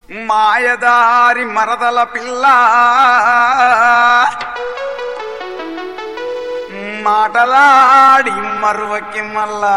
మాయదారి మరదల పిల్ల మాటలాడి మరువకి మల్లా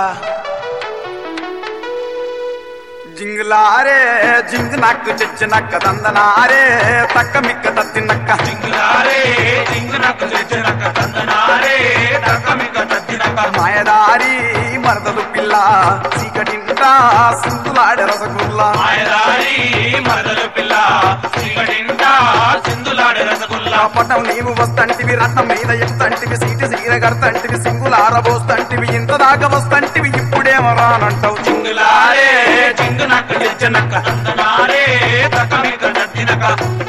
జింగులారే జింగు నక్కు చెచ్చు నక్క దందనారే తక్క మిక్క తత్తి నక్క జింగులారే జింగునకు చెచ్చినక తందనారే తక్కమిక తచ్చినక మాయదారి మరదలు పిల్ల చీకటింట సింధులాడే రసగుల్లా మాయదారి మరదలు పిల్ల చీకటింట సింధులాడే రసగుల్లా పట్టం నీవు వస్తంటివి రత్నం మీద ఎత్తంటివి సీటి సీర కడతంటివి సింగులారబోస్తంటివి ఇంత దాకా వస్తంటివి ఇప్పుడేమో రానంటావు జింగులారే జింగునకు చెచ్చినక తందనారే తక్కమిక తచ్చినక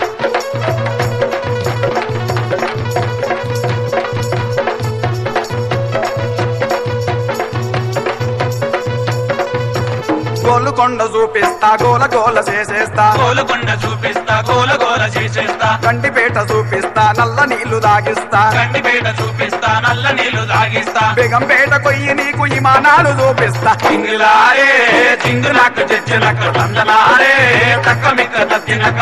గోలుకొండ చూపిస్తా గోల గోల చేసేస్తా గోలుకొండ చూపిస్తా గోల గోల చేసేస్తా కంటిపేట చూపిస్తా నల్ల నీళ్లు దాగిస్తా గండిపేట చూపిస్తా నల్ల నీళ్లు తాగిస్తా బేగంపేట కొయ్యి నీకు ఇమానాలు చూపిస్తా జింగులారే జింగునకు చెచ్చినక తందనారే తక్కమిక తచ్చినక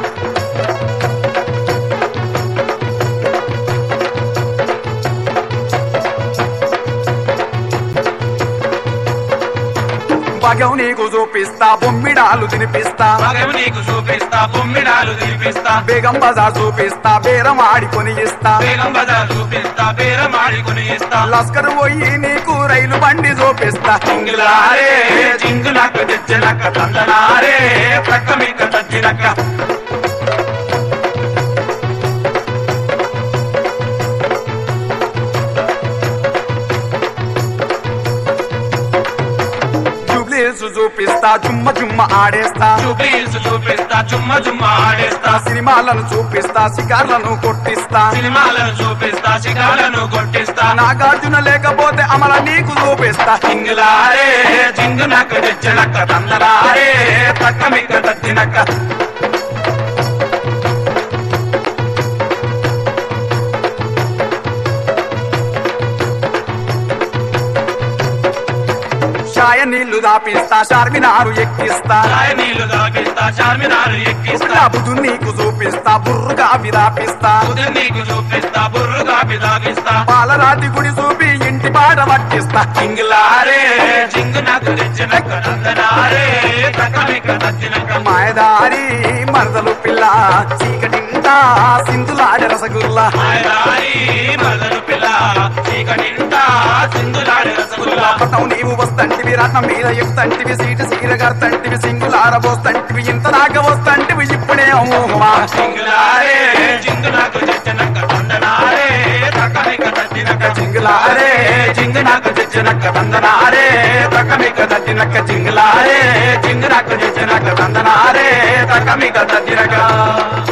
భగం నీకు చూపిస్తా బొమ్మిడాలు తినిపిస్తా మగం నీకు చూపిస్తా బొమ్మిడాలు తినిపిస్తా బేగం బజార్ చూపిస్తా బేరం ఆడికొని ఇస్తా బేగం బజార్ చూపిస్తా బేరమాడుకుని ఇస్తా లస్కర్ పోయి నీకు రైలు బండి చూపిస్తా జింగులారే జింగునకు తెచ్చినక తందనారే తక్కమిక తచ్చినక జూబ్లీస్ చూపిస్తా జుమ్మ జుమ్మ ఆడేస్తా చూపిల్స్ చూపిస్తా చుమ్మ చుమ్మ ఆడేస్తా సినిమాలను చూపిస్తా షికార్లను కొట్టిస్తా సినిమాలను చూపిస్తా శిఖాలను కొట్టిస్తా నాగార్జున లేకపోతే అమల నీకు చూపిస్తా జింగులారే జింగునకు తెచ్చినక తందనారే తక్కమిక తచ్చినక షాయ నీళ్లు దాపిస్తా షార్మినారు ఎక్కిస్తా రాయ నీళ్లు దాపిస్తా చార్మినారు ఎక్కిస్తా బుధు నీకు చూపిస్తా బుర్రుగా విదాపిస్తా ఉదయం నీకు చూపిస్తా బుర్రుగా బిదాగిస్తా పాలరాతి గుడి చూపి ఇంటి పాట పట్టిస్తా జింగులారే జింగు నాకు తెచ్చినక నందనారే తక్కమిక తచ్చినక మాయదారి మరదలు పిల్ల చీకటింటా సింధులాడ రసగుల్లా మాయదారి మదను పిల్ల చీకటింటా సింధులాడే రసగుల్లా పట్టం నీవు వస్తంటివి రథం మీద ఎక్కుతంటివి సీటు సీర కడతంటివి సింగులారబోస్తంటివి ఇంత దాకా వస్తంటివి ఇప్పుడే ఊహమా జింగులారే జింగు నాకు తెచ్చినక నందనారే తక్కమిక తచ్చినక జింగులారే జింగు నాకు తెచ్చినక నందనారే తక్కమిక తచ్చినక జింగులారే జింగు నాకు తెచ్చినక నందనారే తక్కమిక తచ్చినక